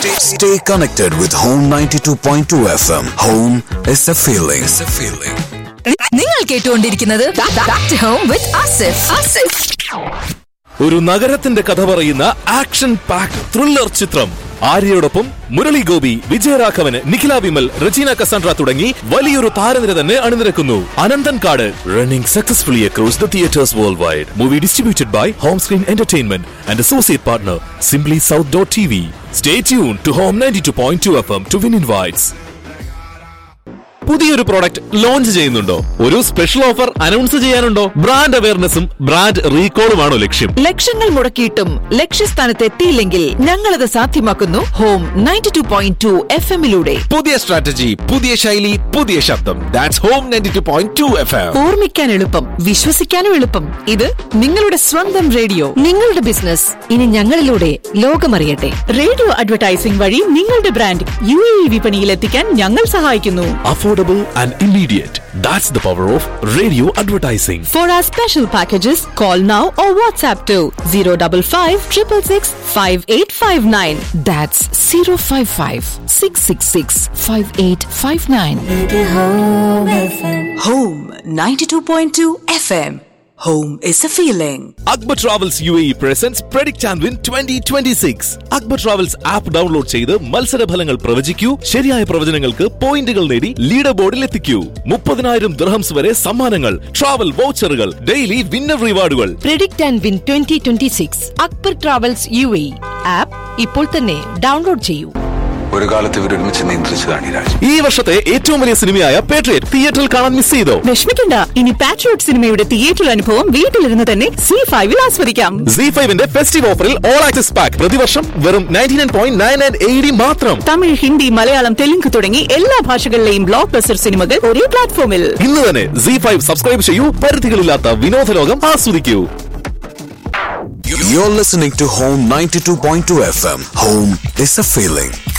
Stay, stay connected with Home 92.2 FM. Home is a feeling. It's a feeling. നിങ്ങൾ കേട്ടുകൊണ്ടിരിക്കുന്നത് back home with Asif Asif ഒരു നഗരത്തിന്റെ കഥ പറയുന്ന ആക്ഷൻ പാക്ക് ത്രില്ലർ ചിത്രം ആര്യയോടൊപ്പം മുരളി ഗോപി വിജയരാഘവന് നിഖില വിമൽ റജീന കസാൻഡ്ര തുടങ്ങി വലിയൊരു താരനിര തന്നെ അണിനിരക്കുന്നു Ananthan Kaadu running successfully across the theatres world wide movie distributed by home screen entertainment and associate partner simply south dot T V stay tune to home ninety two point two F M to win invites പുതിയൊരു product launch ചെയ്യുന്നുണ്ടോ ഒരു special offer announce ചെയ്യാനുണ്ടോ brand അവയർനെസ്സും brand റീകോളുമാണോ ലക്ഷ്യം ലക്ഷങ്ങൾ മുടക്കിയിട്ടും ലക്ഷ്യസ്ഥാനത്ത് എത്തിയില്ലെങ്കിൽ ഞങ്ങളത് സാധ്യമാക്കുന്നു home ninety two point two F എമ്മിലൂടെ പുതിയ സ്ട്രാറ്റജി പുതിയ ശൈലി പുതിയ ശബ്ദം that's home ninety two point two F M ഓർമ്മിക്കാൻ എളുപ്പം വിശ്വസിക്കാനും എളുപ്പം ഇത് നിങ്ങളുടെ സ്വന്തം റേഡിയോ നിങ്ങളുടെ ബിസിനസ് ഇനി ഞങ്ങളിലൂടെ ലോകമറിയട്ടെ റേഡിയോ അഡ്വർടൈസിംഗ് വഴി നിങ്ങളുടെ ബ്രാൻഡ് യു എ വിപണിയിൽ എത്തിക്കാൻ ഞങ്ങൾ സഹായിക്കുന്നു affordable and immediate. That's the power of radio advertising. For our special packages call now or WhatsApp to zero double five triple six five eight five nine that's zero five five six six six five eight five nine Home 92.2 FM. Home is a feeling. Akbar Travels UAE presents Predict and Win 2026. Akbar Travels app download ചെയ്ത് മത്സരഫലങ്ങൾ പ്രവചിക്കൂ ശരിയായ പ്രവചനങ്ങൾക്ക് പോയിന്റുകൾ നേടി leader ബോർഡിൽ എത്തിക്കൂ മുപ്പതിനായിരം dirhams വരെ സമ്മാനങ്ങൾ travel വൗച്ചറുകൾ ഡെയിലി വിന്നർ റിവാർഡുകൾ predict and win twenty twenty six Akbar travels U A app ഇപ്പോൾ തന്നെ ഡൗൺലോഡ് ചെയ്യൂ ഒരു കാലത്ത് ഇവർ ഒരുമിച്ച് നിയന്ത്രിച്ചതാണ് ഈ രാജ്യം ഈ വർഷത്തെ ഏറ്റവും വലിയ സിനിമയായ പേട്രിയറ്റ് തിയേറ്ററിൽ കാണാൻ മിസ് ചെയ്തോ വിഷമിക്കണ്ട ഇനി പാട്രിയോട്ട് സിനിമയുടെ തിയേറ്റർ അനുഭവം വീട്ടിലിരുന്ന് തന്നെ സി ഫൈവിൽ ആസ്വദിക്കാം സി ഫൈവിന്റെ ഫെസ്റ്റീവ് ഓഫറിൽ ഓൾ ആക്സസ് പാക്ക് പ്രതിവർഷം വെറും ninety nine point nine nine A D മാത്രം തമിഴ് ഹിന്ദി മലയാളം തെലുങ്ക് തുടങ്ങി എല്ലാ ഭാഷകളിലെയും ബ്ലോക്ക് ബസ്റ്റർ സിനിമകൾ ഒരേ പ്ലാറ്റ്ഫോമിൽ ഇന്ന് തന്നെ സി ഫൈവ് സബ്സ്ക്രൈബ് ചെയ്യൂ പരിധികളില്ലാത്ത വിനോദലോകം ആസ്വദിക്കൂ You're listening to Home 92.2 FM. Home is a feeling.